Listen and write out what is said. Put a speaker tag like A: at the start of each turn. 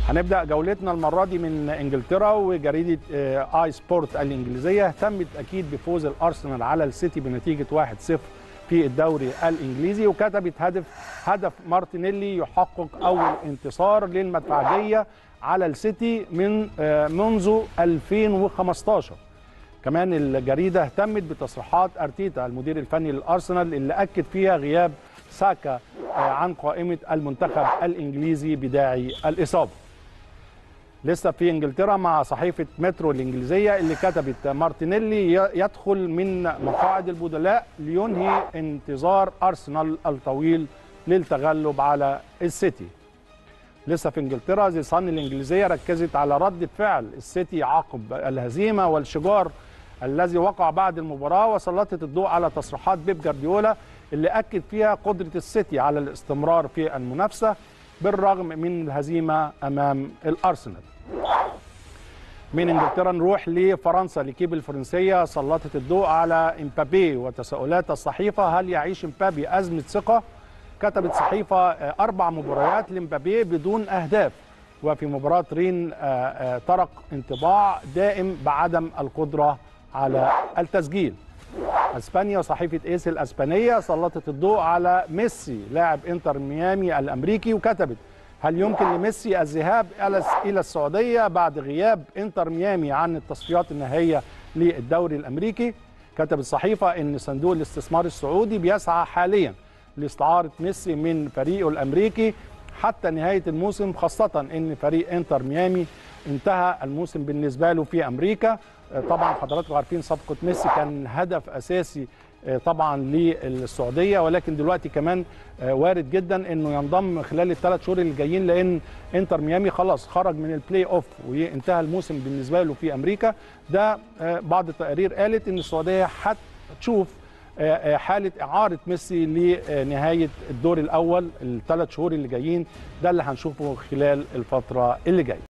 A: هنبدا جولتنا المره دي من انجلترا وجريده آه، اي سبورت الانجليزيه اهتمت اكيد بفوز الارسنال على السيتي بنتيجه 1-0 في الدوري الانجليزي وكتبت هدف هدف مارتينيلي يحقق اول انتصار للمدفعجيه على السيتي من آه، منذ 2015 كمان الجريده اهتمت بتصريحات ارتيتا المدير الفني للارسنال اللي اكد فيها غياب ساكا آه، عن قائمه المنتخب الانجليزي بداعي الاصابه لسه في انجلترا مع صحيفه مترو الانجليزيه اللي كتبت مارتينيلي ي- يدخل من مقاعد البدلاء لينهي انتظار ارسنال الطويل للتغلب على السيتي لسه في انجلترا زي صن الانجليزيه ركزت على رده فعل السيتي عقب الهزيمه والشجار الذي وقع بعد المباراه وسلطت الضوء على تصريحات بيب جارديولا اللي اكد فيها قدره السيتي على الاستمرار في المنافسه بالرغم من الهزيمه امام الارسنال. من انجلترا نروح لفرنسا لكيب الفرنسيه سلطت الضوء على امبابي وتساؤلات الصحيفه هل يعيش امبابي ازمه ثقه؟ كتبت صحيفه آه، اربع مباريات لامبابي بدون اهداف وفي مباراه رين آه، آه، ترك انطباع دائم بعدم القدره على التسجيل. اسبانيا صحيفه ايس الاسبانيه سلطت الضوء على ميسي لاعب انتر ميامي الامريكي وكتبت هل يمكن لميسي الذهاب الى الى السعوديه بعد غياب انتر ميامي عن التصفيات النهائيه للدوري الامريكي كتبت الصحيفه ان صندوق الاستثمار السعودي بيسعى حاليا لاستعاره ميسي من فريقه الامريكي حتى نهايه الموسم خاصه ان فريق انتر ميامي انتهى الموسم بالنسبه له في امريكا آه، طبعا حضراتكم عارفين صفقه ميسي كان هدف اساسي آه، طبعا للسعوديه ولكن دلوقتي كمان آه، وارد جدا انه ينضم خلال الثلاث شهور اللي جايين لان انتر ميامي خلاص خرج من البلاي اوف وانتهى الموسم بالنسبه له في امريكا ده آه، بعض التقارير قالت ان السعوديه هتشوف آه، آه، حاله اعاره ميسي لنهايه الدور الاول الثلاث شهور اللي جايين ده اللي هنشوفه خلال الفتره اللي جايه